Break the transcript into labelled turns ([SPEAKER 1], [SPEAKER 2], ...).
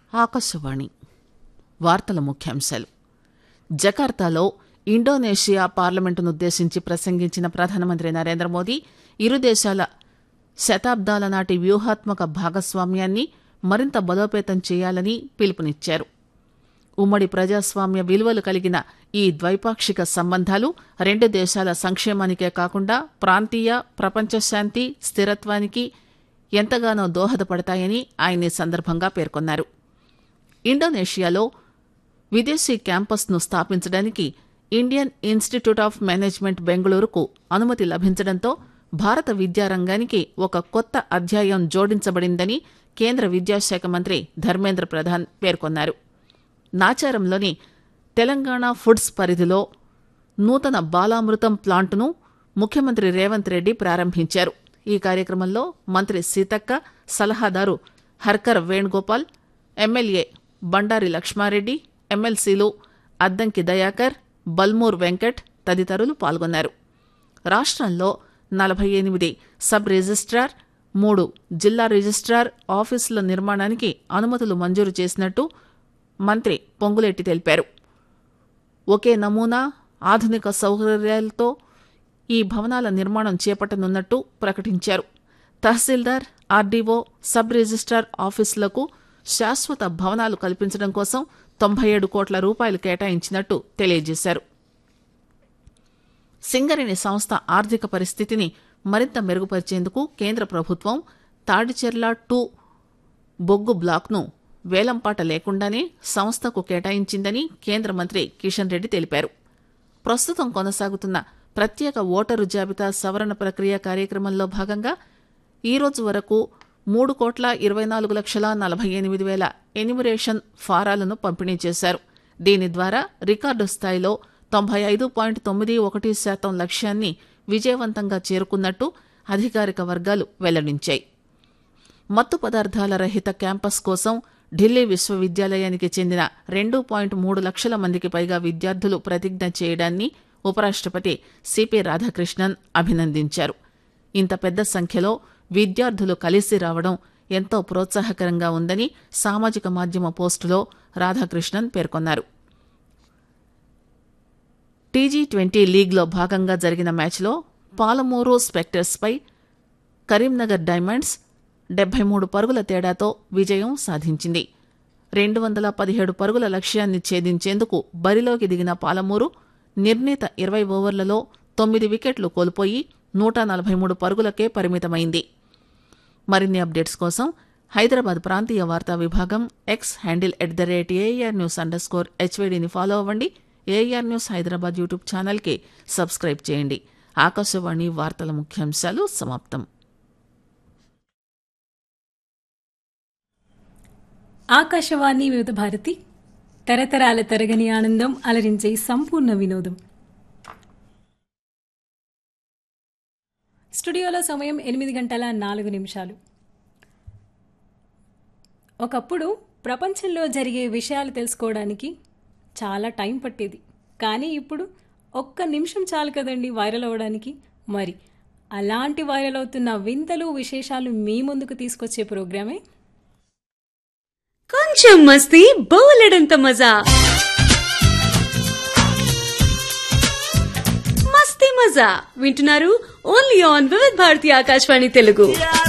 [SPEAKER 1] ఆకాశవాణి వార్తల ముఖ్యాంశాలు జకార్తాలో ఇండోనేషియా పార్లమెంటునుద్దేశించి ప్రసంగించిన ప్రధానమంత్రి నరేంద్ర మోదీ ఇరు దేశాల శతాబ్దాల నాటి వ్యూహాత్మక భాగస్వామ్యాన్ని మరింత బలోపేతం చేయాలని పిలుపునిచ్చారు ఉమ్మడి ప్రజాస్వామ్య విలువలు కలిగిన ఈ ద్వైపాక్షిక సంబంధాలు రెండు దేశాల సంక్షేమానికే కాకుండా ప్రాంతీయ ప్రపంచ శాంతి స్థిరత్వానికి ఎంతగానో దోహదపడతాయని ఆయన ఈ సందర్భంగా పేర్కొన్నారు ఇండోనేషియాలో విదేశీ క్యాంపస్ను స్థాపించడానికి ఇండియన్ ఇన్స్టిట్యూట్ ఆఫ్ మేనేజ్మెంట్ బెంగళూరుకు అనుమతి లభించడంతో భారత విద్యారంగానికి ఒక కొత్త అధ్యాయం జోడించబడిందని కేంద్ర విద్యాశాఖ మంత్రి ధర్మేంద్ర ప్రధాన్ పేర్కొన్నారు నాచారంలోని తెలంగాణ ఫుడ్స్ పరిధిలో నూతన బాలామృతం ప్లాంటును ముఖ్యమంత్రి రేవంత్ రెడ్డి ప్రారంభించారు ఈ కార్యక్రమంలో మంత్రి సీతక్క సలహాదారు హర్కర్ వేణుగోపాల్ ఎమ్మెల్యే బండారి లక్ష్మారెడ్డి ఎమ్మెల్సీలు అద్దంకి దయాకర్ బల్మూర్ వెంకట్ తదితరులు పాల్గొన్నారు రాష్ట్రంలో నలభై ఎనిమిది సబ్ రిజిస్ట్రార్ మూడు జిల్లా రిజిస్ట్రార్ ఆఫీసుల నిర్మాణానికి అనుమతులు మంజూరు చేసినట్టు మంత్రి పొంగులేటి తెలిపారు ఒకే నమూనా ఆధునిక సౌకర్యాలతో ఈ భవనాల నిర్మాణం చేపట్టనున్నట్టు ప్రకటించారు తహసీల్దార్ ఆర్డీఓ సబ్ రిజిస్ట్రార్ ఆఫీసులకు శాశ్వత భవనాలు కల్పించడం కోసం తొంభై ఏడు కోట్ల రూపాయలు కేటాయించినట్టు తెలియజేశారు సింగరేణి సంస్థ ఆర్థిక పరిస్థితిని మరింత మెరుగుపరిచేందుకు కేంద్ర ప్రభుత్వం తాడిచెర్ల టూ బొగ్గు బ్లాక్ను వేలంపాట లేకుండానే సంస్థకు కేటాయించిందని కేంద్ర మంత్రి కిషన్ రెడ్డి తెలిపారు ప్రస్తుతం కొనసాగుతున్న ప్రత్యేక ఓటరు జాబితా సవరణ ప్రక్రియ కార్యక్రమంలో భాగంగా ఈ రోజు వరకు మూడు కోట్ల ఇరవై నాలుగు లక్షల నలభై ఎనిమిది వేల ఎనిమిరేషన్ ఫారాలను పంపిణీ చేశారు దీని ద్వారా రికార్డు స్థాయిలో తొంభై ఐదు పాయింట్ తొమ్మిది ఒకటి శాతం లక్ష్యాన్ని విజయవంతంగా చేరుకున్నట్టు అధికారిక వర్గాలు వెల్లడించాయి మత్తు పదార్థాల రహిత క్యాంపస్ కోసం ఢిల్లీ విశ్వవిద్యాలయానికి చెందిన రెండు పాయింట్ మూడు లక్షల మందికి పైగా విద్యార్థులు ప్రతిజ్ఞ చేయడాన్ని ఉపరాష్టపతి సిపి రాధాకృష్ణన్ అభినందించారు ఇంత పెద్ద సంఖ్యలో విద్యార్థులు కలిసి రావడం ఎంతో ప్రోత్సాహకరంగా ఉందని సామాజిక మాధ్యమ పోస్టులో రాధాకృష్ణన్ పేర్కొన్నారు టీజీ ట్వంటీ లీగ్లో భాగంగా జరిగిన మ్యాచ్లో పాలమూరు స్పెక్టర్స్పై కరీంనగర్ డైమండ్స్ డెబ్బై మూడు పరుగుల తేడాతో విజయం సాధించింది రెండు వందల పదిహేడు పరుగుల లక్ష్యాన్ని ఛేదించేందుకు బరిలోకి దిగిన పాలమూరు నిర్ణీత ఇరవై ఓవర్లలో తొమ్మిది వికెట్లు కోల్పోయి నూట నలభై మూడు పరుగులకే పరిమితమైంది మరిన్ని అప్డేట్స్ కోసం హైదరాబాద్ ప్రాంతీయ వార్తా విభాగం X handle at the rate AIR news underscore హెచ్వీడీని ఫాలో అవ్వండి ఏఆర్ న్యూస్ హైదరాబాద్ యూట్యూబ్ ఛానల్కి సబ్స్క్రైబ్ చేయండి ఆకాశవాణి వార్తల ముఖ్యాంశాలు సమాప్తం
[SPEAKER 2] ఆకాశవాణి వివిధ భారతి తరతరాల తరగని ఆనందం అలరించే సంపూర్ణ వినోదం స్టూడియోలో సమయం ఎనిమిది గంటల నాలుగు నిమిషాలు ఒకప్పుడు ప్రపంచంలో జరిగే విషయాలు తెలుసుకోవడానికి చాలా టైం పట్టేది కానీ ఇప్పుడు ఒక్క నిమిషం చాలు కదండి వైరల్ అవ్వడానికి మరి అలాంటి వైరల్ అవుతున్న వింతలు విశేషాలు మీ ముందుకు తీసుకొచ్చే ప్రోగ్రామే
[SPEAKER 3] కొంచెం మస్తీ బోలెడంత మజా మస్తీ మజా వింటున్నారు ఓన్లీ ఆన్ వివిధ్ భారతి ఆకాశవాణి తెలుగు